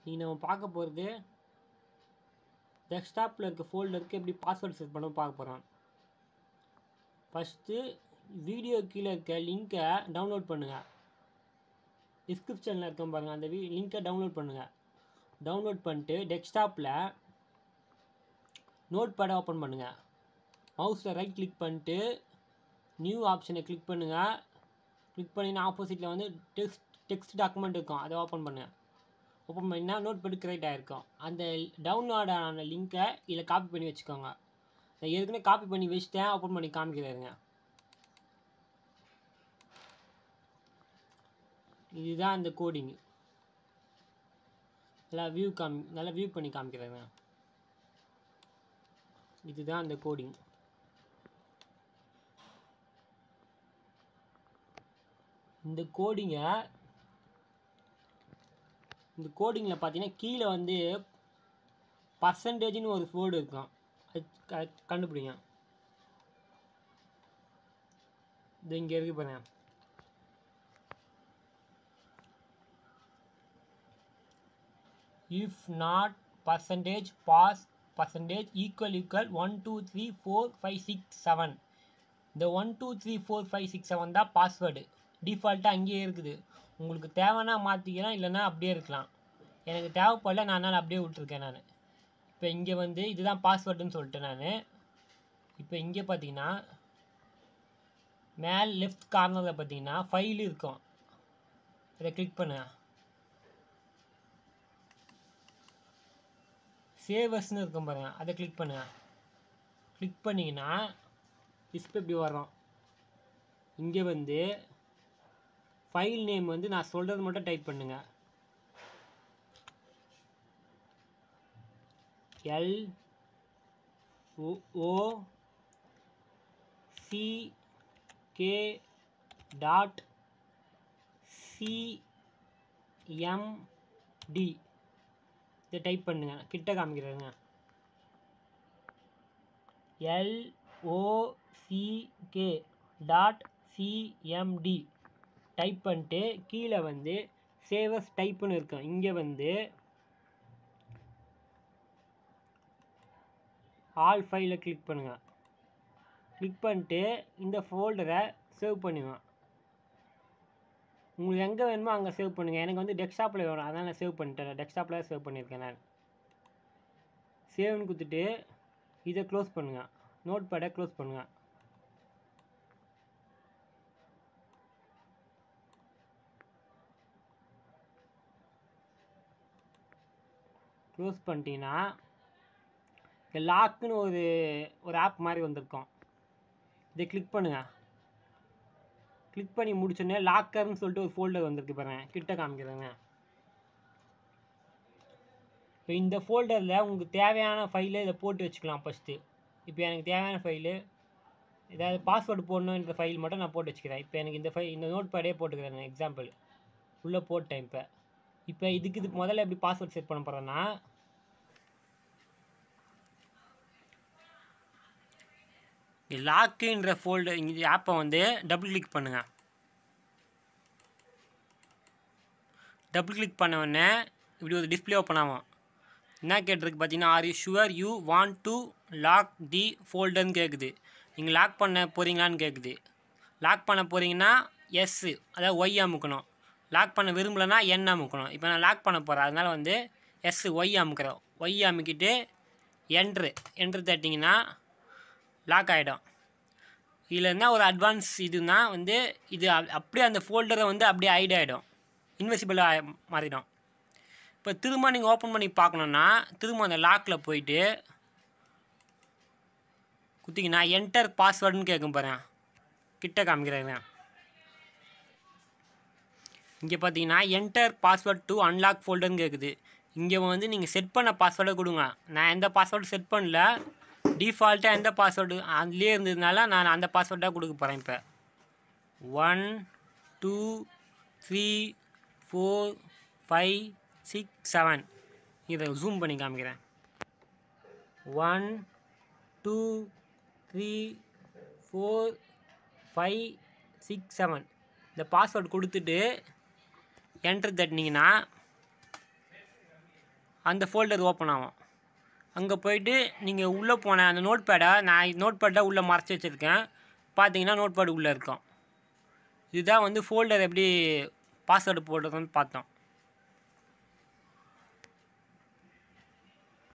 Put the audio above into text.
நீ நம்ம பார்க்க போகிறது டெஸ்க்டாப்பில் இருக்க ஃபோல்டருக்கு எப்படி பாஸ்வேர்ட் செட் பண்ண பார்க்க போகிறோம் ஃபஸ்ட்டு வீடியோ கீழே இருக்க லிங்க்கை டவுன்லோட் பண்ணுங்கள் டிஸ்கிரிப்ஷனில் இருக்க பாருங்கள் அந்த வீ லிங்க்கை டவுன்லோட் பண்ணுங்கள் டவுன்லோட் பண்ணிட்டு டெஸ்க்டாப்பில் நோட் பேடை ஓப்பன் பண்ணுங்கள் மவுஸில் ரைட் கிளிக் பண்ணிட்டு நியூ ஆப்ஷனை கிளிக் பண்ணுங்கள் கிளிக் பண்ணினா ஆப்போசிட்டில் வந்து டெக்ஸ்ட் டெக்ஸ்ட் டாக்குமெண்ட் இருக்கும் அதை ஓப்பன் பண்ணுங்கள் ஓப்பன் பண்ணினா நோட் பேட் கிரியேட் ஆகிருக்கும் அந்த டவுன்லோட் ஆன லிங்க்கை இதில் காப்பி பண்ணி வச்சுக்கோங்க நான் ஏற்கனவே காப்பி பண்ணி வச்சுட்டேன் ஓப்பன் பண்ணி காமிக்கிறாருங்க இதுதான் அந்த கோடிங் நல்லா வியூ காமி நல்லா வியூ பண்ணி காமிக்கிறாங்க இதுதான் அந்த கோடிங் இந்த கோடிங்கை இந்த கோடிங்கில் பார்த்தீங்கன்னா கீழே வந்து பர்சன்டேஜ்னு ஒரு ஃபோல்டு இருக்கும் அது க- கண்டுபிடிங்க இது இங்கே இருக்கு பாருங்க if not percentage pass percentage equal equal one two three four five six seven இந்த one two three four five six seven தான் பாஸ்வேர்டு டிஃபால்ட்டாக அங்கேயே இருக்குது உங்களுக்கு தேவைன்னா மாற்றிக்கலாம் இல்லைன்னா அப்படியே இருக்கலாம் எனக்கு தேவைப்படல நான் அதனால் அப்படியே விட்ருக்கேன் நான் இப்போ இங்கே வந்து இதுதான் பாஸ்வேர்டுன்னு சொல்லிட்டேன் நான் இப்போ இங்கே பார்த்தீங்கன்னா மேல் லெஃப்ட் கார்னரில் பார்த்தீங்கன்னா ஃபைல் இருக்கும் இதை கிளிக் பண்ணுங்க சேவர்ஸ்னு இருக்கும் பாருங்க அதை கிளிக் பண்ணுங்க கிளிக் பண்ணிங்கன்னா டிஸ்பிளே இப்படி வரும் இங்கே வந்து ஃபைல் நேம் வந்து நான் சொல்கிறது மட்டும் டைப் பண்ணுங்க L O C K dot CMD இதை டைப் பண்ணுங்க கிட்ட காமிக்கிறேங்க L O C K dot CMD type பண்ணிட்டு கீழே வந்து சேவஸ் டைப்புன்னு இருக்கும் இங்கே வந்து ஆல் ஃபைலை கிளிக் பண்ணுங்கள் கிளிக் பண்ணிட்டு இந்த ஃபோல்டரை சேவ் பண்ணுங்க உங்களுக்கு எங்கே வேணுமோ அங்கே சேவ் பண்ணுங்கள் எனக்கு வந்து டெஸ்க்டாப்பில் வேணும் அதனால் நான் சேவ் பண்ணிட்டேன் டெஸ்க்டாப்பில் சேவ் பண்ணியிருக்கேன் நான் சேவ்னு கொடுத்துட்டு இதை க்ளோஸ் பண்ணுங்கள் நோட் பேடை க்ளோஸ் பண்ணுங்கள் க்ளோஸ் பண்ணிட்டீங்கன்னா இந்த லாக்குன்னு ஒரு ஒரு ஆப் மாதிரி வந்திருக்கும் இதை கிளிக் பண்ணுங்கள் கிளிக் பண்ணி முடிச்சோடனே லாக்கர்னு சொல்லிட்டு ஒரு ஃபோல்டர் வந்திருக்கு பாருங்க கிட்ட காமிக்கிறேங்க இப்போ இந்த ஃபோல்டரில் உங்களுக்கு தேவையான ஃபைலை இதை போட்டு வச்சுக்கலாம் ஃபஸ்ட்டு இப்போ எனக்கு தேவையான ஃபைலு ஏதாவது பாஸ்வேர்டு போடணுன்ற ஃபைல் மட்டும் நான் போட்டு வச்சுக்கிறேன் இப்போ எனக்கு இந்த ஃபைல் இந்த நோட் பேடே போட்டுக்கிறேன் எக்ஸாம்பிள் உள்ளே போட்டேன் இப்போ இப்போ இதுக்கு இதுக்கு முதல்ல எப்படி பாஸ்வேர்ட் செட் பண்ண போகிறேன்னா லாக்குன்ற ஃபோல்டர் இந்த ஆப்பை வந்து டபுள் கிளிக் பண்ணுங்கள் டபுள் கிளிக் பண்ண உடனே இப்படி ஒரு டிஸ்ப்ளே ஓப்பன் ஆகும் என்ன கேட்டிருக்கு பார்த்தீங்கன்னா are you sure you want to lock the ஃபோல்டர்னு கேட்குது நீங்கள் லாக் பண்ண போகிறீங்களான்னு கேட்குது லாக் பண்ண போகிறீங்கன்னா எஸ்ஸு அதாவது ஒய் அமுக்கணும் லாக் பண்ண விரும்பலைன்னா என் அமுக்கணும் இப்போ நான் லாக் பண்ண போகிறேன் அதனால் வந்து எஸ் ஒய் அமுக்கிறோம் ஒய் அமுக்கிட்டு என்ட்ரு என்ட்ரு தட்டிங்கன்னா லாக் ஆகிடும் இதில் என்ன ஒரு அட்வான்ஸ் இதுனா வந்து இது அப்- அப்படியே அந்த ஃபோல்டரை வந்து அப்படியே ஹைட் ஆகிடும் இன்வெசிபிளாக மாறிடும் இப்போ திரும்ப நீங்கள் ஓப்பன் பண்ணி பார்க்கணுன்னா திரும்ப அந்த லாக்கில் போயிட்டு குத்திங்கன்னா என்டர் பாஸ்வேர்டுன்னு கேட்கும் பாருங்க கிட்ட காமிக்கிறேங்க இங்கே பார்த்தீங்கன்னா என்டர் பாஸ்வேர்ட் டு அன்லாக் ஃபோல்டர்னு கேட்குது இங்கே வந்து நீங்கள் செட் பண்ண பாஸ்வேர்டை கொடுங்க நான் எந்த பாஸ்வேர்டு செட் பண்ணல டிஃபால்ட்டாக எந்த பாஸ்வேர்டு அதுலேயே இருந்ததுனால நான் அந்த பாஸ்வேர்டாக கொடுக்க போகிறேன் இப்போ one two three four five six seven இதை ஜூம் பண்ணி காமிக்கிறேன் one two three four five six seven இந்த பாஸ்வேர்டு கொடுத்துட்டு என்ட்ரு தட்டினீங்கன்னா அந்த ஃபோல்டர் ஓப்பன் ஆகும் அங்கே போயிட்டு நீங்கள் உள்ளே போன அந்த நோட் பேடை நான் நோட் பேட்டை உள்ளே மறைச்சி வச்சுருக்கேன் பார்த்தீங்கன்னா நோட் பேட் உள்ளே இருக்கும் இதுதான் வந்து ஃபோல்டர் எப்படி பாஸ்வேர்டு போடுறதுன்னு பார்த்தோம்